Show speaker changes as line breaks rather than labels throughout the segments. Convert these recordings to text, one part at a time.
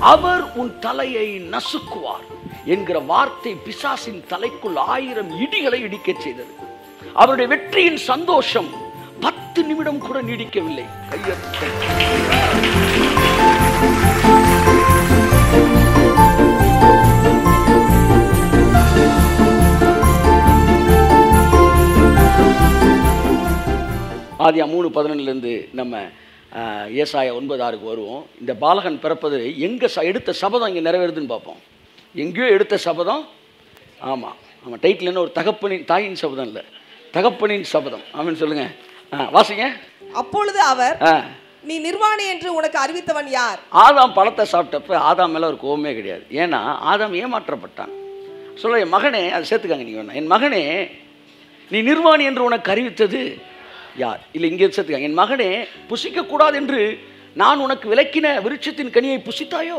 அவர் உன் தலையை நசுக்குவார் என்கிற வார்த்தை பிசாசின் தலைக்குள் ஆயிரம் இடிகளை இடிக்கச் செய்தது அவருடைய வெற்றியின் சந்தோஷம் பத்து நிமிடம் கூட நீடிக்கவில்லை கையெழுத்து ஆதியா மூணு பதினொன்னுலேருந்து நம்ம ஆஹ், ஏசாயா ஒன்பது ஆறுக்கு வருவோம் இந்த பாலகன் பிறப்பது எங்கே ச எடுத்த சபதம் இங்கே நிறைவேறுதுன்னு பார்ப்போம் எங்கேயோ எடுத்த சபதம் ஆமாம் ஆமாம் டைட்டில் என்ன ஒரு தகப்பனின் தாயின் சபதம் இல்லை தகப்பனின் சபதம் ஆமான்னு சொல்லுங்கள் ஆ வாசிங்க
அப்பொழுது அவர்
ஆ
நீ நிர்வாணி என்று உனக்கு அறிவித்தவன் யார்
ஆதாம் பழத்தை சாப்பிட்டப்ப ஆதாம் மேலே ஒரு கோவமே கிடையாது ஏன்னா ஆதாம் ஏமாற்றப்பட்டான் சொல்ல என் மகனே அதை சேர்த்துக்காங்க நீங்கள் வேணா என் மகனே நீ நிர்வாணி என்று உனக்கு அறிவித்தது யார் இல்லை இங்கே சேர்த்துக்காங்க என் மகனே புசிக்கக்கூடாது என்று நான் உனக்கு விளக்கின விருட்சத்தின் கனியை புசித்தாயோ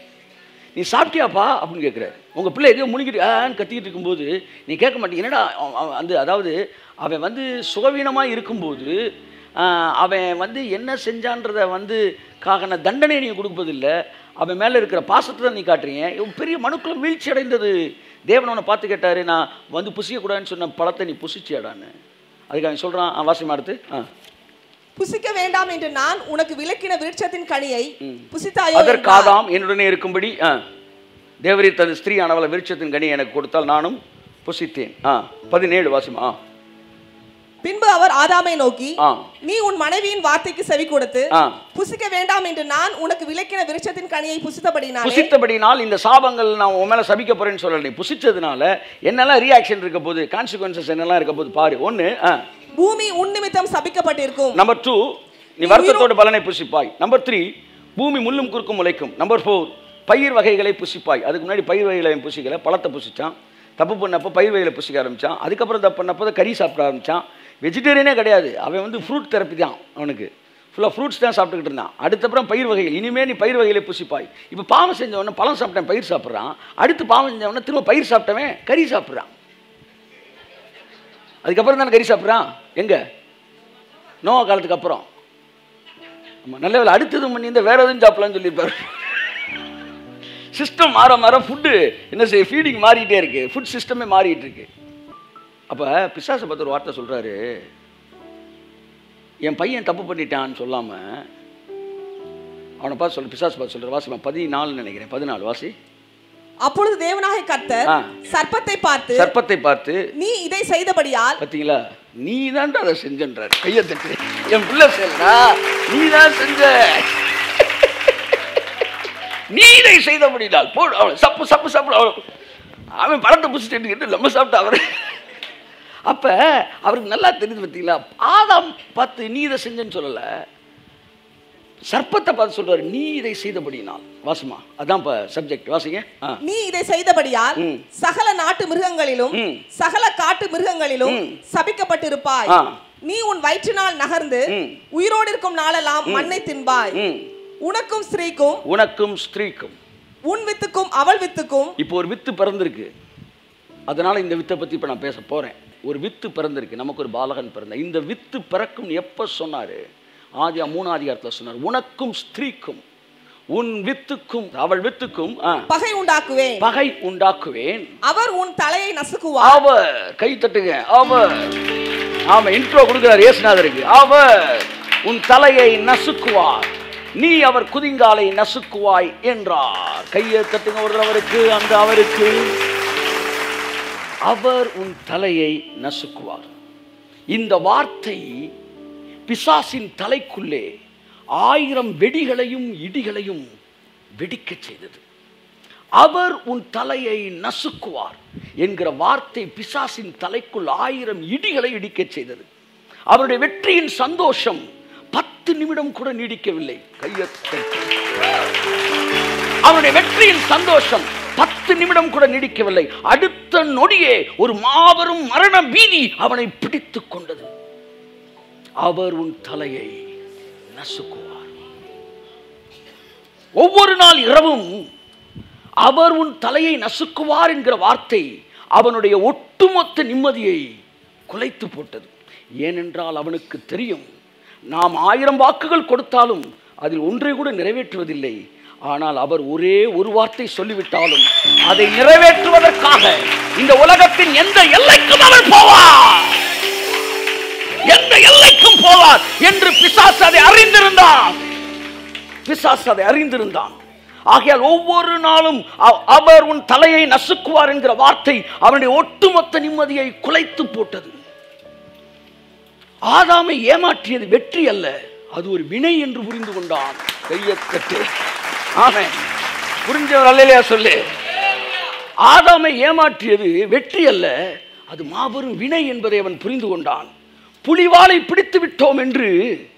நீ சாப்பிட்டியாப்பா அப்படின்னு கேட்குறாரு உங்கள் பிள்ளை எதையோ முழுங்கிட்டு ஆன்னு கத்திக்கிட்டு இருக்கும்போது நீ கேட்க மாட்டீங்க என்னடா அவன் அவன் வந்து அதாவது அவன் வந்து சுகவீனமாக இருக்கும்போது ஆஹ், அவன் வந்து என்ன செஞ்சான்றத வந்து காகன தண்டனை நீங்கள் கொடுப்பதில்லை அவன் மேலே இருக்கிற பாசத்தை தான் நீ காட்டுறீங்க இவன் பெரிய மனுக்குள்ள வீழ்ச்சி அடைந்தது தேவன் அவனை பார்த்து கேட்டார் நான் வந்து புசிக்கக்கூடாதுன்னு சொன்ன பழத்தை நீ புசிச்சியாடான்னு அதுக்கு அவன் சொல்கிறான் வாசிமா அடுத்து ஆ
புசிக்க வேண்டாம் என்று நான் உனக்கு விளக்கின விருட்சத்தின் கனியை புசித்தாயோ
அதற்கு
என்றார்.
ஆதாம் என்னுடனே இருக்கும்படி ஆ தேவரீர் தன் ஸ்திரீ ஆனவள விருட்சத்தின் கனி எனக்கு கொடுத்தால் நானும் புசித்தேன் ஆ பதினேழு வாசிமா ஆ
பின்பு அவர் ஆதாமை நோக்கி
ஆ
நீ உன் மனைவியின் வார்த்தைக்கு செவி கொடுத்து
ஆ
புசிக்க வேண்டாம் என்று நான் உனக்கு விளக்கின விருட்சத்தின் கனியை புசித்தபடினாலே
புசித்தபடினால் இந்த சாபங்கள் நான் உன் மேலே சபிக்க போறேன்னு சொல்லலை நீ புசிச்சதுனால என்னெல்லாம் ரியாக்ஷன் இருக்க போகுது கான்சிக்வன்சஸ் என்னெல்லாம் இருக்க போகுது பாரு ஒன்று ஆ
பூமி உன் நிமித்தம் சபிக்கப்பட்டிருக்கும்
நம்பர் டூ நீ வருத்தத்தோட பலனை புசிப்பாய் நம்பர் த்ரீ பூமி முள்ளும் குறுக்கும் முளைக்கும் நம்பர் ஃபோர் பயிர் வகைகளை புசிப்பாய் அதுக்கு முன்னாடி பயிர் வகைகளை அவன் புசிக்கல பழத்தை புசிச்சான் தப்பு பண்ணப்போ பயிர் வகைகளை புசிக்க ஆரம்பிச்சான் அதுக்கப்புறம் தப்பு பண்ணப்போ தான் கறி சாப்பிட ஆரம்பிச்சான் வெஜிடேரியனே கிடையாது அவன் வந்து ஃப்ரூட் தெரப்பி தான் அவனுக்கு ஃபுல்லாக ஃப்ரூட்ஸ் தான் சாப்பிட்டுக்கிட்டு இருந்தான் அதுக்கப்புறம் பயிர் வகைகள் இனிமே நீ பயிர் வகைகளை புசிப்பாய் இப்போ பாவம் செஞ்சவொடனே பழம் சாப்பிட்டேன் பயிர் சாப்பிட்றான் அடுத்து பாவம் செஞ்சவொடனே திரும்ப பயிர் சாப்பிட்டவன் கறி சாப்பிட்றான் அதுக்கப்புறம் தானே கறி சாப்பிட்றான் எங்கே நோவா காலத்துக்கு அப்புறம் ஆமாம் நல்ல வேலை அடுத்தது பண்ணியிருந்தா வேற எதுவும் சாப்பிடலாம்னு சொல்லியிருப்பாரு சிஸ்டம் மாற மாற ஃபுட்டு என்ன செய்ய ஃபீடிங் மாறிட்டே இருக்கு ஃபுட் சிஸ்டமே மாறிட்டு இருக்கு அப்போ பிசாசை பார்த்து ஒரு வார்த்தை சொல்கிறாரு என் பையன் தப்பு பண்ணிட்டான்னு சொல்லாமல் அவனை பார்த்து சொல்ல பிசாசு பார்த்து சொல்கிற வாசிமா பதினாலுன்னு நினைக்கிறேன் பதினாலு வாசி
அப்பொழுது தேவனாகிய கர்த்தர்
ஆ.
சர்ப்பத்தை பார்த்து
சர்ப்பத்தை பார்த்து
நீ இதை செய்தபடியால்
பார்த்தீங்களா நீ தான்டா அதை செஞ்சன்றார் கையை தட்டு என் பிள்ளை செய்யலடா நீ தான் செஞ்ச நீ இதை செய்த முடியலால் போடு அவளை சப்பு சப்பு சப்பு அவளை அவன் பழத்தை புடிச்சிட்டு நம்ம சாப்பிட்டா அவர் அப்ப அவருக்கு நல்லா தெரியுது பார்த்தீங்களா ஆதாம் பார்த்து நீ இதை செஞ்சேன்னு சொல்லலை சர்ப்பத்தை பார்த்து சொல்றாரு நீ இதை செய்தபடினால் வாசுமா அதான் இப்போ சப்ஜெக்ட் வாசிங்க ஆ
நீ இதை செய்தபடியால்
ம்.
சகல நாட்டு மிருகங்களிலும்
ம்.
சகல காட்டு மிருகங்களிலும்
ம்.
சபிக்கப்பட்டிருப்பாய்
ஆ.
நீ உன் வயிற்றினால் நகர்ந்து
ம்.
உயிரோடு இருக்கும் நாளெல்லாம் மண்ணை தின்பாய்
ம்
உனக்கும் ஸ்திரீக்கும்
உனக்கும் ஸ்திரீக்கும்
உன் வித்துக்கும் அவள் வித்துக்கும்
இப்போ ஒரு வித்து பிறந்திருக்கு அதனால இந்த வித்தை பற்றி இப்போ நான் பேச போகிறேன் ஒரு வித்து பிறந்திருக்கு நமக்கு ஒரு பாலகன் பிறந்த இந்த வித்து பிறக்கும் எப்போ சொன்னார் ஆதியா மூணாதிகாரத்தில் சொன்னார் உனக்கும் ஸ்திரீக்கும் உன் வித்துக்கும் அவள் வித்துக்கும் ஆ,
பகை உண்டாக்குவேன்
பகை உண்டாக்குவேன்
அவர் உன் தலையை நசுக்குவார்
அவர் கை தட்டுங்க அவர் ஆமா இன்ட்ரோ கொடுக்கிறார் இயேசுநாதருக்கு அவர் உன் தலையை நசுக்குவார் நீ அவர் குதிங்காலை நசுக்குவாய் என்றார் கையை தட்டுங்க ஒரு அவருக்கு அந்த அவருக்கு அவர் உன் தலையை நசுக்குவார் இந்த வார்த்தை பிசாசின் தலைக்குள்ளே ஆயிரம் வெடிகளையும் இடிகளையும் வெடிக்கச் செய்தது அவர் உன் தலையை நசுக்குவார் என்கிற வார்த்தை பிசாசின் தலைக்குள் ஆயிரம் இடிகளை இடிக்கச் செய்தது அவருடைய வெற்றியின் சந்தோஷம் பத்து நிமிடம் கூட நீடிக்கவில்லை கையத்தை அவருடைய வெற்றியின் சந்தோஷம் பத்து நிமிடம் கூட நீடிக்கவில்லை அடுத்த நொடியே ஒரு மாபெரும் மரண பீதி அவனை பிடித்துக் கொண்டது அவர் உன் தலையை நசுக்குவார் ஒவ்வொரு நாள் இரவும் அவர் உன் தலையை நசுக்குவார் என்கிற வார்த்தை அவனுடைய ஒட்டுமொத்த நிம்மதியை குலைத்து போட்டது ஏனென்றால் அவனுக்கு தெரியும் நாம் ஆயிரம் வாக்குகள் கொடுத்தாலும் அதில் ஒன்றை கூட நிறைவேற்றுவதில்லை ஆனால் அவர் ஒரே ஒரு வார்த்தை சொல்லிவிட்டாலும் அதை நிறைவேற்றுவதற்காக இந்த உலகத்தின் எந்த எல்லைக்கும் அவர் போவார் எந்த எல்லைக்கும் போவார் என்று பிசாசு அதை அறிந்திருந்தான் பிசாசு அதை அறிந்திருந்தான் ஆகையால் ஒவ்வொரு நாளும் அ- அவர் உன் தலையை நசுக்குவார் என்கிற வார்த்தை அவனுடைய ஒட்டுமொத்த நிம்மதியை குலைத்து போட்டது ஆதாமை ஏமாற்றியது வெற்றி அல்ல அது ஒரு வினை என்று புரிந்து கொண்டான் கையத்தட்டு ஆமென் புரிஞ்சவர் அல்லையா சொல்லு ஆதாமை ஏமாற்றியது வெற்றி அல்ல அது மாபெரும் வினை என்பதை அவன் புரிந்து கொண்டான் புலிவாலை பிடித்து விட்டோம் என்று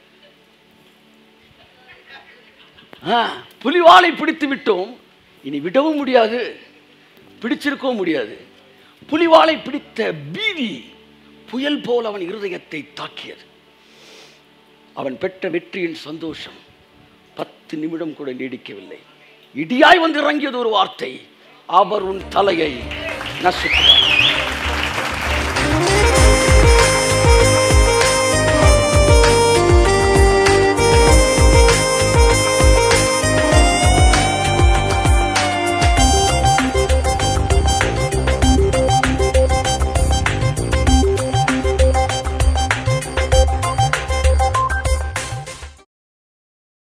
ஆ, புலிவாலை பிடித்து விட்டோம் இனி விடவும் முடியாது பிடிச்சிருக்கவும் முடியாது புலிவாலை பிடித்த பீதி புயல் போல் அவன் இருதயத்தை தாக்கியது அவன் பெற்ற வெற்றியின் சந்தோஷம் பத்து நிமிடம் கூட நீடிக்கவில்லை இடியாய் வந்து இறங்கியது ஒரு வார்த்தை அவர் உன் தலையை நசுக்குவார்